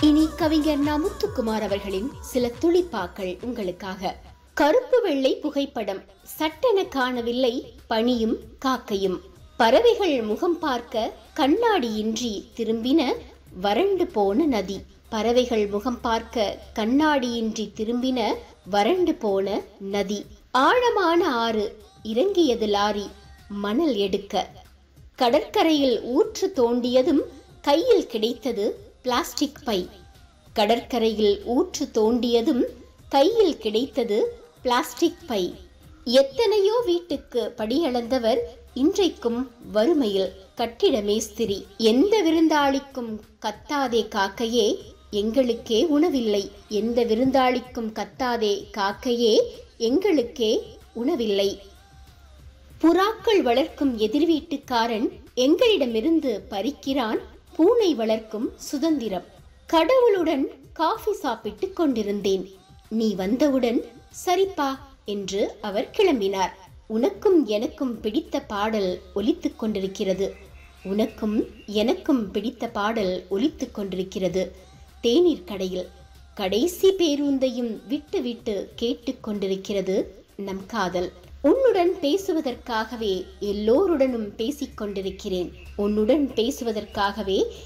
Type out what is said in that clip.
இனி கவிஞர் நா முத்துக்குமார் அவர்களின் சில துளிப்பாக்கள் உங்களுக்காக கருப்பு வெள்ளை புகைப்படம் சட்டென காணவில்லை பனியும் காக்கையும் பறவைகள் முகம் பார்க்க கண்ணாடியின்றி திரும்பின வறண்டு போன நதி பறவைகள் முகம் பார்க்க கண்ணாடியின்றி திரும்பின வறண்டு போன நதி ஆழமான ஆறு இறங்கியது லாரி மணல் எடுக்க கடற்கரையில் ஊற்று தோண்டியதும் கையில் கிடைத்தது பிளாஸ்டிக் பை கடற்கரையில் ஊற்று தோண்டியதும் கையில் கிடைத்தது பிளாஸ்டிக் பை எத்தனையோ வீட்டுக்கு படியளந்தவர் இன்றைக்கும் வறுமையில் கட்டிட மேஸ்திரி எந்த விருந்தாளிக்கும் கத்தாதே காக்கையே எங்களுக்கே உணவில்லை எந்த விருந்தாளிக்கும் கத்தாதே காக்கையே எங்களுக்கே உணவில்லை புறாக்கள் வளர்க்கும் எதிர் வீட்டுக்காரன் எங்களிடமிருந்து பறிக்கிறான் பூனை வளர்க்கும் சுதந்திரம் கடவுளுடன் காஃபி சாப்பிட்டுக் கொண்டிருந்தேன் நீ வந்தவுடன் சரிப்பா என்று அவர் கிளம்பினார் உனக்கும் எனக்கும் பிடித்த பாடல் ஒலித்துக் கொண்டிருக்கிறது உனக்கும் எனக்கும் பிடித்த பாடல் ஒலித்துக் கொண்டிருக்கிறது தேநீர் கடையில் கடைசி பேருந்தையும் விட்டு விட்டு கேட்டுக்கொண்டிருக்கிறது நம் காதல் உன்னுடன் பேசுவதற்காகவே எல்லோருடனும் பேசிக் கொண்டிருக்கிறேன் உன்னுடன் பேசுவதற்காகவே